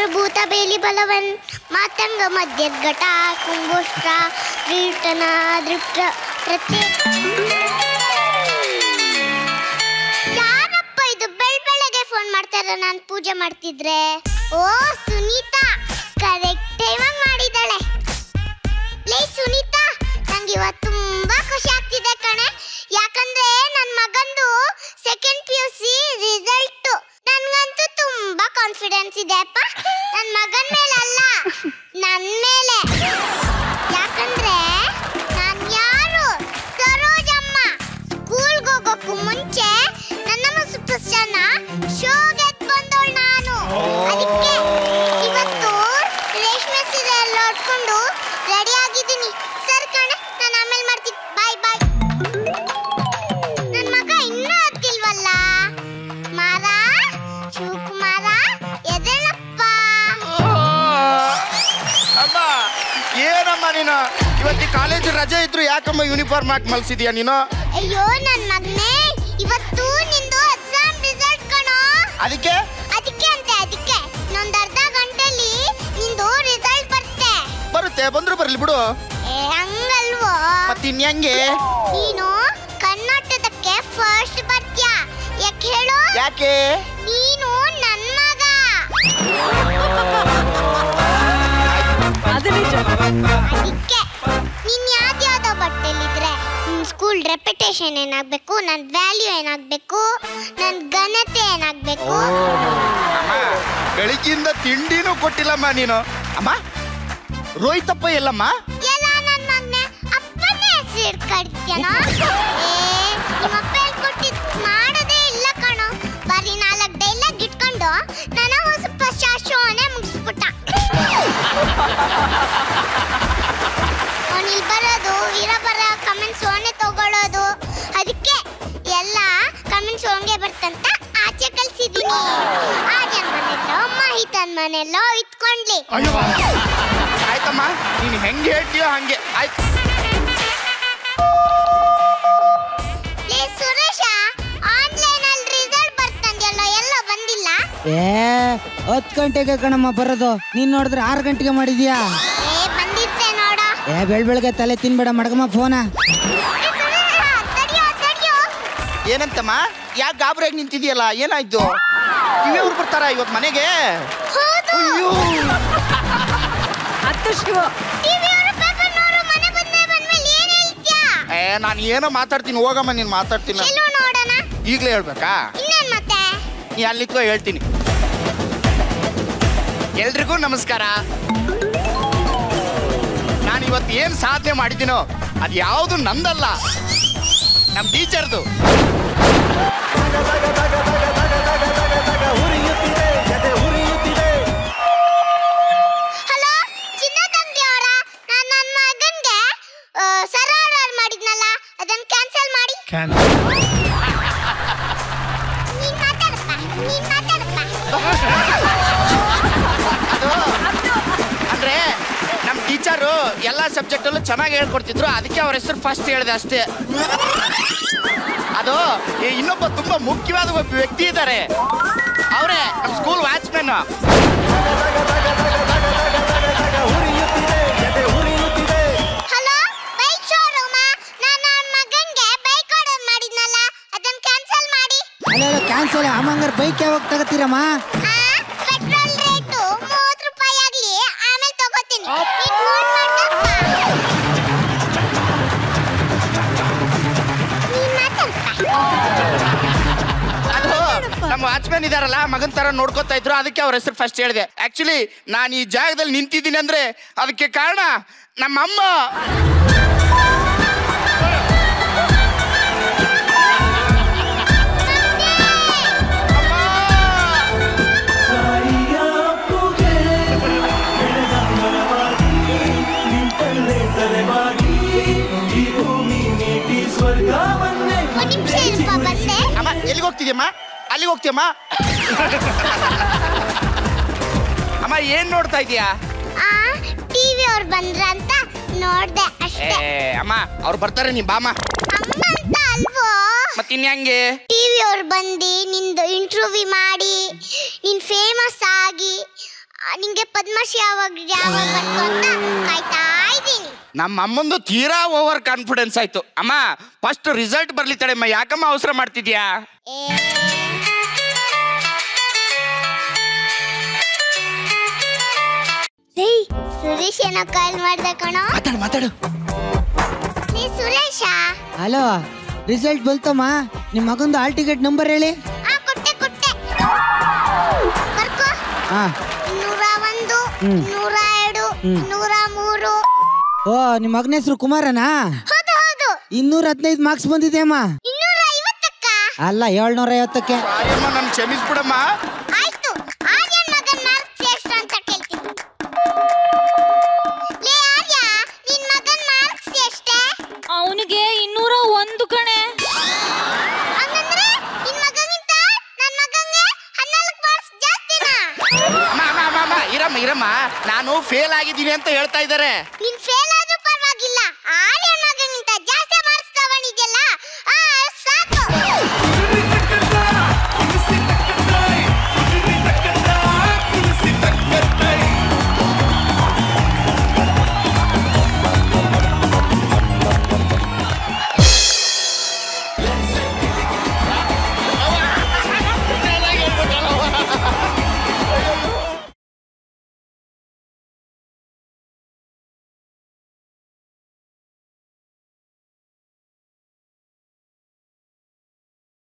ಭೂತ ಬೇಲಿ ಬಲವನ್ ಮಾತಂಗ ಮಧ್ಯದ ಘಟ ಕುಂಭೋಷ್ಟ್ರ ರೀಟನ ದೃಷ್ಟ ಪ್ರತ್ಯೇಕ ಯಾರಪ್ಪ ಇದು ಬೆಳ್ ಬೆಳಗ್ಗೆ ಫೋನ್ ಮಾಡ್ತಾರ ನಾನು ಪೂಜೆ ಮಾಡ್ತಿದ್ರೆ ಓ ಸುನೀತಾ ಕರೆಕ್ಟ್ ಟೈಮಾಗಿ ಮಾಡಿದ್ದಾಳೆ ಲೇ ಸುನೀತಾ ನಂಗೆ ಇವತ್ತು ತುಂಬಾ ಖುಷಿ ಆಗ್ತಿದೆ ಕಣೆ ಯಾಕಂದ್ರೆ ನನ್ನ ಮಗಂದು second P U C result ನನ್ಗಂತೂ ತುಂಬಾ ಕಾನ್ಫಿಡೆನ್ಸ್ ಇದೆ ಅಪ್ಪ ನನ್ನ ಮಗನ ಮೇಲೆ ಅಲ್ಲ ನನ್ನ ಮೇಲೆ ಯಾಕಂದ್ರೆ ನಾನ್ ಯಾರು ಸರೋಜಮ್ಮ ಸ್ಕೂಲ್ಗೆ ಹೋಗೋಕ್ಕೂ ಮುಂಚೆ ನನ್ನ ಸುಪ್ರಸನ್ನ ಶೋಗೆ ಬಂದವಳು ನಾನು ಅದಕ್ಕೆ ಇವತ್ತು ರೇಷ್ಮೆ ಸೀರೆ ಎಲ್ಲ ಉಟ್ಕೊಂಡು ರೆಡಿ ಆಗಿದ್ದೀನಿ ಸರ್ ಕಣೆ ನಾನು ಆಮೇಲೆ ಮಾಡ್ತೀನಿ ಬಾಯ್ ಬಾಯ್ ನನ್ನ ಮಗ ಇನ್ನೂ ಹತ್ತಿಲ್ವಲ್ಲ ಮಾರ ಶಿವಕುಮಾರ ಎದೇಳಪ್ಪ ಅಮ್ಮ ಏನಮ್ಮ ನೀನು ಇವತ್ತಿ ಕಾಲೇಜ್ ರಜೆ ಇದ್ರು ಯಾಕಮ್ಮ ಯೂನಿಫಾರ್ಮ್ ಹಾಕಿ ಮಲ್ಸಿದ್ಯಾ ನೀನು ಅಯ್ಯೋ ನನ್ನ ಮಗನೇ ಇವತ್ತು ನಿಂದು ಎಕ್ಸಾಮ್ ರಿಸಲ್ಟ್ ಕಣೋ ಅದಕ್ಕೆ ಅದಕ್ಕೆ ಅಂತೆ ಅದಕ್ಕೆ ಇನ್ನೊಂದು ಅರ್ಧ ಗಂಟೆಲಿ ನಿಂದು ರಿಸಲ್ಟ್ ಬರುತ್ತೆ ಬರುತ್ತೆ ಬಂದ್ರು ಬರ್ಲಿ ಬಿಡು ಏ ಹಂಗಲ್ವೋ ಮತ್ತೆ ಇನ್ಯಂಗೆ ನೀನು ಕರ್ನಾಟಕಕ್ಕೆ ಫಸ್ಟ್ ಬರ್ತ್ಯಾ ಯಾಕೆ ಹೇಳು ಯಾಕೆ ನೀನು ನನ್ ಮಗ ಅದು ನಿಜ ಅದಕ್ಕೆ ನೀನ್ ಯಾವ್ದ್ಯಾವ್ದೋ ಬಟ್ಟೆಲಿದ್ರೆ ನಿನ್ ಸ್ಕೂಲ್ ರೆಪ್ಯುಟೇಷನ್ ಏನಾಗ್ಬೇಕು ನನ್ ವ್ಯಾಲ್ಯೂ ಏನಾಗ್ಬೇಕು ನನ್ ಘನತೆ ಏನಾಗ್ಬೇಕು ಅಮ್ಮ ಬೆಳಿಗ್ಗಿಂದ ತಿಂಡಿನೂ ಕೊಟ್ಟಿಲ್ಲಮ್ಮ ನೀನು ಅಮ್ಮ ರೋಹಿತಪ್ಪ ಎಲ್ಲಮ್ಮ ಎಲ್ಲ ನನ್ ಮಗ್ನೆ ಅಪ್ಪನೇ ಹೆಸರು ಕಡ್ತೀಯನೋ ಏ ನಿಮ್ಮ ಅಪ್ಪ ಹೇಳ್ಕೊಟ್ಟಿದ್ ಮಾಡೋದೇ ಇಲ್ಲ ಕಣೋ ಬರೀ ನಾಲ್ಕು ಡೈಲಾಗ್ ಇಟ್ಕೊಂಡು ನನಗೂ ಸ್ವಲ್ಪ ಶಾಶೋನೆ ಮುಗಿಸ್ಬಿಟ್ಟ ಅವನಿಲ್ ಬರೋದು ವೀರ ಬರ ಕಮೆಂಟ್ಸ್ ಓನೆ ತಗೊಳ್ಳೋದು ಅದಕ್ಕೆ ಎಲ್ಲ ಕಮೆಂಟ್ಸ್ ಓನ್ಗೆ ಬರ್ತಂತ ಆಚೆ ಕಳ್ಸಿದೀನಿ ಆ ಜನ್ಮನೆಲ್ಲೋ ಮಾಹಿತನ್ ಮನೆಯಲ್ಲೋ ಇತ್ಕೊಂಡ್ಲಿ ಅಯ್ಯೋ ಆಯ್ತಮ್ಮ ನೀನು ಹೆಂಗೆ ಹೇಳ್ತೀಯೋ ಹಂಗೆ ಆಯ್ತು ಲೇ ಸುರೇಶ ಆನ್ಲೈನ್ ಅಲ್ಲಿ ರಿಸಲ್ಟ್ ಬರ್ತಂದ್ಯಲ್ಲ ಎಲ್ಲೋ ಬಂದಿಲ್ಲ ಏ ಹತ್ತು ಗಂಟೆಗೆ ಕಣಮ್ಮ ಬರೋದು ನೀನ್ ನೋಡಿದ್ರೆ ಆರು ಗಂಟೆಗೆ ಮಾಡಿದ್ಯಾ ಏ ಬಂದಿರ್ತೆ ನೋಡ ಏ ಬೆಳ್ ಬೆಳಗ್ಗೆ ತಲೆ ತಿನ್ಬೇಡ ಮಡಗಮ್ಮ ಫೋನ ಏ ಸುರೇಶ ತಡಿಯೋ ತಡಿಯೋ ಏನಂತಮ್ಮ ಯಾಕೆ ಗಾಬರಿಯಾಗಿ ನಿಂತಿದ್ಯಲ್ಲ ಏನಾಯ್ತು ಇವ್ರು ಬರ್ತಾರ ಇವತ್ತು ಮನೆಗೆ ಹೌದು ಅಯ್ಯೋ ಹತ್ತು ಶಿವ ಟಿವಿ ಅವರು ಪೇಪರ್ ನೋಡು ಮನೆ ಬಂದ್ರೆ ಬಂದ್ಮೇಲೆ ಏನ್ ಹೇಳ್ತ್ಯಾ ಏ ನಾನು ಏನೋ ಮಾತಾಡ್ತೀನಿ ಹೋಗಮ್ಮ ನೀನು ಮಾತಾಡ್ತೀನಿ ಎಲ್ಲೋ ನೋಡೋಣ ಈಗಲೇ ಹೇಳ್ಬೇಕಾ ಇನ್ನೇನ್ ಮತ್ತೆ ನೀ ಅಲ್ಲಿತ್ಕೋ ಹೇಳ್ತೀನಿ ಎಲ್ರಿಗೂ ನಮಸ್ಕಾರ ನಾನು ಇವತ್ತು ಏನು ಸಾಧನೆ ಮಾಡಿದ್ದೀನೋ ಅದು ಯಾವುದು ನಂದಲ್ಲ ನಮ್ಮ ಟೀಚರ್ದು ಹಲೋ ಚಿನ್ನದಂಗಡಿ ಅವರ ನಾನು ನನ್ನ ಮಗನ್ಗೆ ಸರ ಆರ್ಡರ್ ಮಾಡಿದ್ನಲ್ಲ ಅದನ್ನ ಕ್ಯಾನ್ಸಲ್ ಮಾಡಿ ನೀನ್ ಮಾತಾಡಪ್ಪ ನೀನ್ ಮಾತಾಡಪ್ಪ ಅದು ಅಂದ್ರೆ ನಮ್ಮ ಟೀಚರು ಎಲ್ಲ ಸಬ್ಜೆಕ್ಟಲ್ಲೂ ಚೆನ್ನಾಗಿ ಹೇಳ್ಕೊಡ್ತಿದ್ರು ಅದಕ್ಕೆ ಅವ್ರ ಹೆಸರು ಫಸ್ಟ್ ಹೇಳಿದೆ ಅಷ್ಟೇ ಅದು ಈ ಇನ್ನೊಬ್ಬ ತುಂಬಾ ಮುಖ್ಯವಾದ ಒಬ್ಬ ವ್ಯಕ್ತಿ ಇದ್ದಾರೆ ಅವರೇ ನಮ್ಮ ಸ್ಕೂಲ್ ವಾಚ್ಮೆನ್ ಹಲೋ ಬೈಕ್ ಶೋರೂಮ ನಾನು ನನ್ನ ಮಗನ್ಗೆ ಬೈಕ್ ಆರ್ಡರ್ ಮಾಡಿದ್ನಲ್ಲ ಅದನ್ನ ಕ್ಯಾನ್ಸಲ್ ಮಾಡಿ ಅಲ್ಲ ಕ್ಯಾನ್ಸಲ್ ಅಮ್ಮಂಗಾರ ಬೈಕ್ ಯಾವಾಗ ತಗೋತೀರಮ್ಮ ಆ ಪೆಟ್ರೋಲ್ ರೇಟು ಮೂವತ್ತು ರೂಪಾಯಿ ಆಗ್ಲಿ ಆಮೇಲೆ ತಗೋತೀನಿ ನೀನ್ ಫೋನ್ ಮಾಡಪ್ಪ ನೀನ್ ಮಾತಾಡಪ್ಪ ಅದು ನಮ್ಮ ವಾಚ್ಮೆನ್ ಇದಾರಲ್ಲ ಮಗನ್ ತರ ನೋಡ್ಕೊತಾ ಇದ್ರು ಅದಕ್ಕೆ ಅವ್ರ ಹೆಸರು ಫಸ್ಟ್ ಹೇಳಿದೆ ಆಕ್ಚುಲಿ ನಾನು ಈ ಜಾಗದಲ್ಲಿ ನಿಂತಿದ್ದೀನಿ ಅಂದ್ರೆ ಅದಕ್ಕೆ ಕಾರಣ ನಮ್ಮ ಅಮ್ಮ ಒಂದ್ ನಿಮಿಷ ಇಲ್ಪ ಬಂದೆ ಅಮ್ಮ ಎಲ್ಲಿಗೆ ಹೋಗ್ತಿದ್ಯಮ್ಮ ಅಲ್ಲಿಗೆ ಹೋಗ್ತೀಯಮ್ಮ ಅಮ್ಮ ಏನ್ ನೋಡ್ತಾ ಇದೀಯಾ ಆ ಟಿವಿ ಅವ್ರು ಬಂದ್ರ ಅಂತ ನೋಡ್ದೆ ಏ ಅಷ್ಟೇ ಅಮ್ಮ ಅವ್ರು ಬರ್ತಾರೆ ನೀ ಬಾಮ್ಮ ಅಮ್ಮ ಅಂತ ಅಲ್ವೋ ಮತ್ತಿನ್ಯಂಗೆ ಟಿವಿ ಅವ್ರು ಬಂದು ನಿಂದು ಇಂಟರ್ವ್ಯೂ ಮಾಡಿ ನೀನ್ ಫೇಮಸ್ ಆಗಿ ಆ, ನಿಂಗೆ ಪದ್ಮಶ್ರೀ ಯಾವಾಗ ಯಾವಾಗ ಬರ್ತು ಅಂತ ಕಾಯ್ತಾ ಇದ್ದೀನಿ ನಮ್ಮ ಅಮ್ಮಂದು ತೀರಾ ಓವರ್ ಕಾನ್ಫಿಡೆನ್ಸ್ ಆಯ್ತು ಅಮ್ಮ ಫಸ್ಟ್ ರಿಸಲ್ಟ್ ಬರ್ಲಿ ತಡೆಮ್ಮ ಯಾಕಮ್ಮ ಅವಸರ ಮಾಡ್ತಿದ್ಯಾ ಏ ಏಯ್ ಸುರೇಶ್ ಏನೋ ಕಾಲ್ ಮಾಡ್ದೆ ಕಣೋ ಮಾತಾಡು ಮಾತಾಡು ನೀ ಸುರೇಶ ಹಲೋ ರಿಸಲ್ಟ್ ಬಂತಮ್ಮ ನಿಮ್ಮ ಮಗಂದು ಹಾಲ್ ಟಿಕೆಟ್ ನಂಬರ್ ಹೇಳಿ ಆ ಕೊಟ್ಟೆ ಕೊಟ್ಟೆ ಬರ್ಕೋ ಹಾ ಇನ್ನೂರ ಒಂದು ಹ್ಮ್. ಇನ್ನೂರ ಎರಡು ಹ್ಮ್. ಇನ್ನೂರ ಮೂರು ಓ ನಿಮ್ಮ ಮಗನ ಹೆಸರು ಕುಮಾರನಾ ಹೌದು ಹೌದು ಇನ್ನೂರ ಹದಿನೈದು ಮಾರ್ಕ್ಸ್ ಬಂದಿದೆ ಅಮ್ಮ ಇನ್ನೂರ ಐವತ್ತಕ್ಕ ಅಲ್ಲ ಏಳ್ನೂರ ಐವತ್ತಕ್ಕೆ ಸಾರಿಯಮ್ಮ ನನ್ ಕ್ಷಮಿಸ್ಬಿಡಮ್ಮ ಆಯ್ತು ಆರ್ಯನ್ ಮಗನ್ ಮಾರ್ಕ್ಸ್ ಎಷ್ಟು ಅಂತ ಕೇಳ್ತೀನಿ ಲೇ ಆರ್ಯ ನಿನ್ ಮಗನ್ ಮಾರ್ಕ್ಸ್ ಎಷ್ಟೇ ಅವನಿಗೆ ಇನ್ನೂರ ಒಂದು ಕಣೆ ಹಂಗಂದ್ರೆ ನಿನ್ ಮಗನಿಂತ ನನ್ ಮಗಂಗೆ ಹನ್ನೆರಡು ಮಾರ್ಕ್ಸ್ ಜಾಸ್ತಿನಾ ಅಮ್ಮ ಅಮ್ಮ ಅಮ್ಮ ಅಮ್ಮ ಇರಮ್ಮ ಇರಮ್ಮ ನಾನು ಫೇಲ್ ಆಗಿದ್ದೀನಿ ಅಂತ ಹೇಳ್ತಾ ಇದ್ದಾರೆ ನೀನ್ ಫೇಲ್